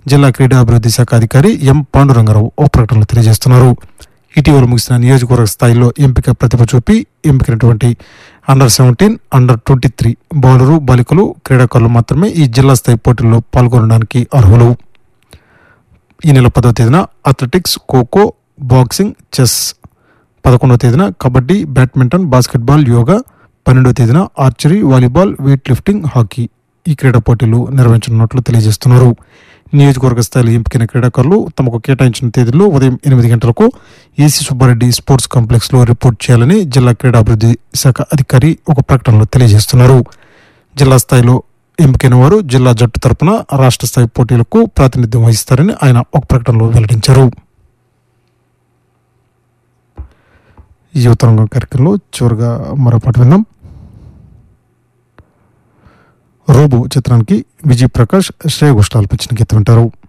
జిల్లా క్రీడాభివృద్ధి శాఖ అధికారి ఎం పాండురంగారావు ఓ ప్రకటనలో తెలియజేస్తున్నారు ఇటీవల ముగిసిన నియోజకవర్గ స్థాయిలో ఎంపిక ప్రతిభ చూపి ఎంపికైనటువంటి under seventeen under twenty three bowler బాలికలు క్రీడాకారులు మాత్రమే ఈ జిల్లా స్థాయి పోటీల్లో పాల్గొనడానికి అర్హులు ఈ నెల పదవ తేదీన అథ్లెటిక్స్ ఖోఖో బాక్సింగ్ చెస్ పదకొండవ తేదీన కబడ్డీ బ్యాడ్మింటన్ బాస్కెట్బాల్ యోగా పన్నెండవ తేదీన archery volleyball weightlifting hockey ఈ క్రీడా పోటీలు నిర్వహించనున్నట్లు తెలియజేస్తున్నారు నియోజకవర్గ స్థాయిలో ఎంపికైన క్రీడాకారులు తమకు కేటాయించిన తేదీలో ఉదయం ఎనిమిది గంటలకు ఏసీ సుబ్బారెడ్డి స్పోర్ట్స్ కాంప్లెక్స్ లో రిపోర్ట్ చేయాలని జిల్లా క్రీడాభివృద్ధి శాఖ అధికారి ఒక ప్రకటనలో తెలియజేస్తున్నారు జిల్లా స్థాయిలో ఎంపికైన వారు జిల్లా జట్టు తరపున రాష్ట్ర స్థాయి పోటీలకు ప్రాతినిధ్యం వహిస్తారని ఆయన ఒక ప్రకటనలో వెల్లడించారు ఈ యువతరంగం కార్యక్రమంలో చివరిగా మరో పాట విన్నాం రోబో చిత్రానికి విజయ్ ప్రకాష్ శ్రేయ ఘోషాల్ ఆలపించిన గీతం వింటారు